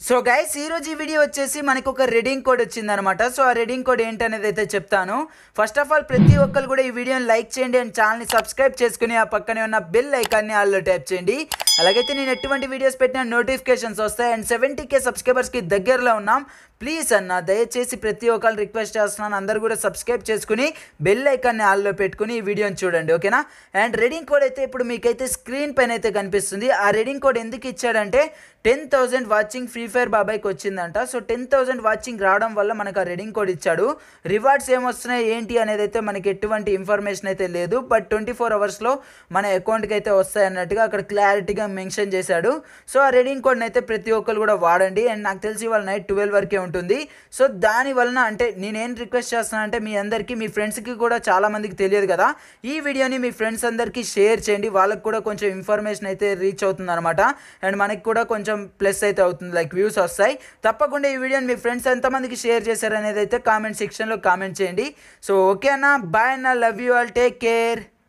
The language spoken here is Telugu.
సో గైస్ ఈ రోజు ఈ వీడియో వచ్చేసి మనకు ఒక రెడింగ్ కోడ్ వచ్చిందనమాట సో ఆ రెడింగ్ కోడ్ ఏంటనేది అయితే చెప్తాను ఫస్ట్ ఆఫ్ ఆల్ ప్రతి ఒక్కరు కూడా ఈ వీడియోని లైక్ చేయండి అండ్ ఛానల్ని సబ్స్క్రైబ్ చేసుకుని ఆ పక్కనే ఉన్న బెల్ ఐకాన్ని ఆల్లో ట్యాప్ చేయండి అలాగైతే నేను ఎటువంటి వీడియోస్ పెట్టిన నోటిఫికేషన్స్ వస్తాయి అండ్ సెవెంటీ కే సబ్స్క్రైబర్స్కి దగ్గరలో ఉన్నాం ప్లీజ్ అన్న దయచేసి ప్రతి ఒక్కరు రిక్వెస్ట్ చేస్తున్నాను అందరు కూడా సబ్స్క్రైబ్ చేసుకుని బెల్ ఐకాన్ని ఆల్లో పెట్టుకుని ఈ వీడియోని చూడండి ఓకేనా అండ్ రెడింగ్ కోడ్ అయితే ఇప్పుడు మీకైతే స్క్రీన్ పైన అయితే కనిపిస్తుంది ఆ రెడింగ్ కోడ్ ఎందుకు ఇచ్చాడంటే ten thousand watching free fire బాబాయ్కి వచ్చిందంట సో టెన్ థౌజండ్ వాచింగ్ రావడం వల్ల మనకు ఆ రెడింగ్ కోడ్ ఇచ్చాడు రివార్డ్స్ ఏమొస్తున్నాయి ఏంటి అనేది అయితే మనకి ఎటువంటి ఇన్ఫర్మేషన్ అయితే లేదు బట్ ట్వంటీ ఫోర్ అవర్స్లో మన అకౌంట్కి అయితే వస్తాయి అన్నట్టుగా అక్కడ క్లారిటీగా మెన్షన్ చేశాడు సో ఆ రెడింగ్ కోడ్ని అయితే ప్రతి ఒక్కరు కూడా వాడండి అండ్ నాకు తెలిసి వాళ్ళ నైట్ ట్వెల్వ్ వరకే ఉంటుంది సో దాని వలన అంటే నేనేం రిక్వెస్ట్ చేస్తున్నాను అంటే మీ అందరికీ మీ ఫ్రెండ్స్కి కూడా చాలా మందికి తెలియదు కదా ఈ వీడియోని మీ ఫ్రెండ్స్ అందరికీ షేర్ చేయండి వాళ్ళకి కూడా కొంచెం ఇన్ఫర్మేషన్ అయితే రీచ్ అవుతుంది అనమాట అండ్ మనకి కూడా కొంచెం ప్లస్ అయితే అవుతుంది లైక్ వ్యూస్ వస్తాయి తప్పకుండా ఈ వీడియోని మీ ఫ్రెండ్స్ ఎంతమందికి షేర్ చేశారనేది అయితే కామెంట్ సెక్షన్లో కామెంట్ చేయండి సో ఓకే అన్న బాయ్ అన్న love you all take care